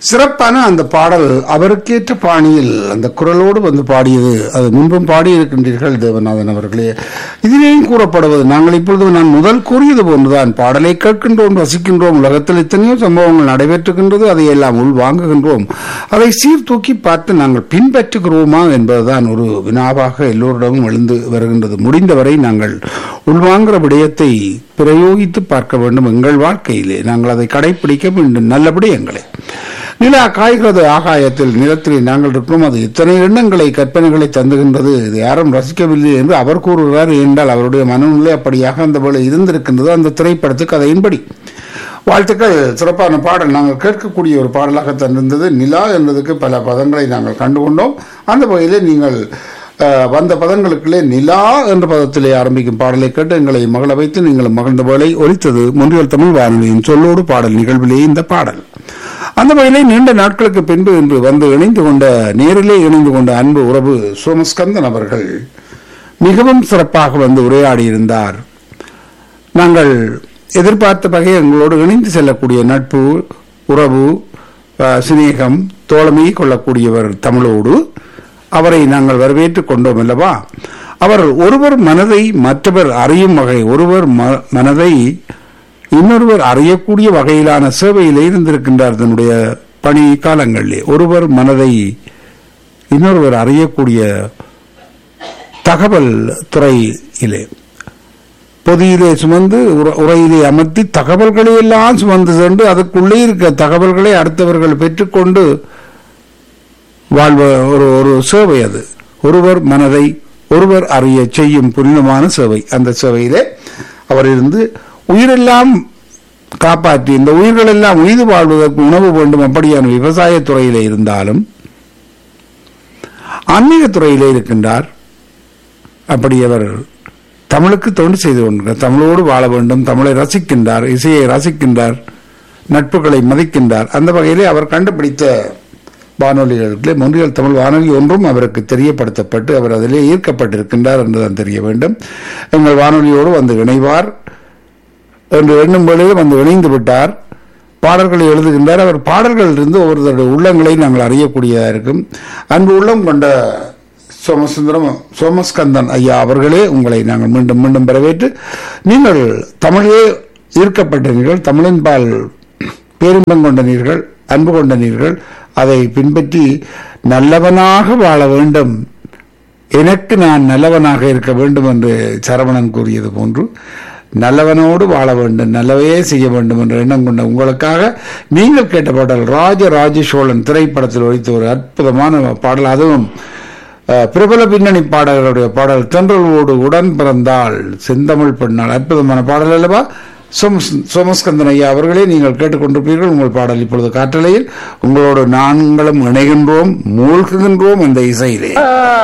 சிறப்பான அந்த பாடல் அவருக்கேற்ற பாணியில் அந்த குரலோடு வந்து பாடியது அது முன்பும் பாடியிருக்கின்றீர்கள் தேவநாதன் அவர்களே இதிலேயும் கூறப்படுவது நாங்கள் இப்பொழுது நான் முதல் கூறியது போன்றுதான் பாடலை கேட்கின்றோம் ரசிக்கின்றோம் உலகத்தில் எத்தனையோ சம்பவங்கள் நடைபெற்றுகின்றது அதை எல்லாம் உள் வாங்குகின்றோம் அதை சீர்தூக்கி பார்த்து நாங்கள் பின்பற்றுகிறோமா என்பதுதான் ஒரு வினாவாக எல்லோரிடமும் எழுந்து வருகின்றது முடிந்தவரை நாங்கள் உள்வாங்குகிற விடயத்தை பிரயோகித்து பார்க்க வேண்டும் எங்கள் வாழ்க்கையிலே நாங்கள் அதை கடைபிடிக்க வேண்டும் நல்லபடி எங்களை நிலா காய்கிறது ஆகாயத்தில் நிலத்திலே நாங்கள் இருக்கிறோம் அது இத்தனை எண்ணங்களை கற்பனைகளை தந்துகின்றது இது யாரும் ரசிக்கவில்லை என்று அவர் கூறுகிறார் என்றால் அவருடைய மனநிலை அப்படியாக அந்த போல இருந்திருக்கின்றது அந்த திரைப்படத்து கதையின்படி வாழ்த்துக்கள் சிறப்பான பாடல் நாங்கள் கேட்கக்கூடிய ஒரு பாடலாக தந்திருந்தது நிலா என்பதற்கு பல பதங்களை நாங்கள் கண்டுகொண்டோம் அந்த வகையிலே நீங்கள் அஹ், வந்த பதங்களுக்குள்ளே நிலா என்ற பதத்திலே ஆரம்பிக்கும் பாடலை கேட்டு எங்களை மகள வைத்து நீங்கள் மகிழ்ந்த வேலை ஒலித்தது முன்றியல் தமிழ் வானொலியின் சொல்லோடு பாடல் நிகழ்விலே இந்த பாடல் அந்த வகையிலே நீண்ட நாட்களுக்கு பின்பு இன்று வந்து இணைந்து கொண்ட நேரிலே இணைந்து கொண்ட அன்பு உறவு சோமஸ்கந்தன் அவர்கள் மிகவும் சிறப்பாக வந்து உரையாடியிருந்தார் நாங்கள் எதிர்பார்த்த வகை எங்களோடு இணைந்து செல்லக்கூடிய நட்பு உறவு அஹ், சிநேகம் தோழமை கொள்ளக்கூடியவர் தமிழோடு அவரை நாங்கள் வரவேற்றுக் கொண்டோம் அல்லவா அவர் ஒருவர் மனதை மற்றவர் அறியும் வகை ஒருவர் ம- மனதை இன்னொருவர் அறியக்கூடிய வகையிலான சேவையில் இருந்திருக்கின்றார் தன்னுடைய பணி காலங்களிலே ஒருவர் மனதை இன்னொருவர் அறியக்கூடிய தகவல் துறையிலே பொதியிலே சுமந்து உர- உரையிலே அமர்த்தி தகவல்களை எல்லாம் சுமந்து சென்று அதுக்குள்ளே இருக்க தகவல்களை அடுத்தவர்கள் பெற்றுக்கொண்டு வாழ்வ ஒரு ஒரு சேவை அது ஒருவர் மனதை ஒருவர் அறிய செய்யும் புனிதமான சேவை அந்த சேவையிலே அவர் இருந்து உயிரெல்லாம் காப்பாற்றி இந்த உயிர்கள் எல்லாம் உயிர் வாழ்வதற்கு உணவு வேண்டும் அப்படியான விவசாயத் துறையிலே இருந்தாலும் ஆன்மீக துறையிலே இருக்கின்றார் அப்படி அவர் தமிழுக்கு தொண்டு செய்து கொண்டிருக்கிறார் தமிழோடு வாழ வேண்டும் தமிழை ரசிக்கின்றார் இசையை ரசிக்கின்றார் நட்புகளை மதிக்கின்றார் அந்த வகையிலே அவர் கண்டுபிடித்த வானொலிகளுக்கு மொழிகள் தமிழ் வானொலி ஒன்றும் அவருக்கு தெரியப்படுத்தப்பட்டு அவர் அதிலே ஈர்க்கப்பட்டிருக்கின்றார் என்றுதான் தெரிய வேண்டும் எங்கள் வானொலியோடு வந்து இணைவார் என்று எண்ணும் பொழுது வந்து இணைந்து விட்டார் பாடல்களை எழுதுகின்றார் அவர் பாடல்களிலிருந்து ஒவ்வொருத்தருடைய உள்ளங்களை நாங்கள் அறியக்கூடியதாக இருக்கும் அன்பு உள்ளம் கொண்ட சோமசுந்தரம் சோமஸ்கந்தன் ஐயா அவர்களே உங்களை நாங்கள் மீண்டும் மீண்டும் வரவேற்று நீங்கள் தமிழே ஈர்க்கப்பட்டீர்கள் தமிழின் பால் பேரின்பம் கொண்ட நீர்கள் அன்பு கொண்ட நீர்கள் அதை பின்பற்றி நல்லவனாக வாழ வேண்டும் எனக்கு நான் நல்லவனாக இருக்க வேண்டும் என்று சரவணன் கூறியது போன்று நல்லவனோடு வாழ வேண்டும் நல்லவையே செய்ய வேண்டும் என்ற எண்ணம் கொண்ட உங்களுக்காக நீங்கள் கேட்ட பாடல் ராஜ ராஜ சோழன் திரைப்படத்தில் ஒழித்த ஒரு அற்புதமான பாடல் அதுவும் அஹ், பிரபல பின்னணி பாடகருடைய பாடல் தென்றலோடு உடன் பிறந்தாள் செந்தமிழ் பெண்ணாள் அற்புதமான பாடல் அல்லவா சோமஸ் சோமஸ்கந்தன் ஐயா அவர்களே நீங்கள் கேட்டுக்கொண்டிருப்பீர்கள் உங்கள் பாடல் இப்பொழுது காற்றலையில் உங்களோடு நாங்களும் இணைகின்றோம் மூழ்குகின்றோம் இந்த இசையிலே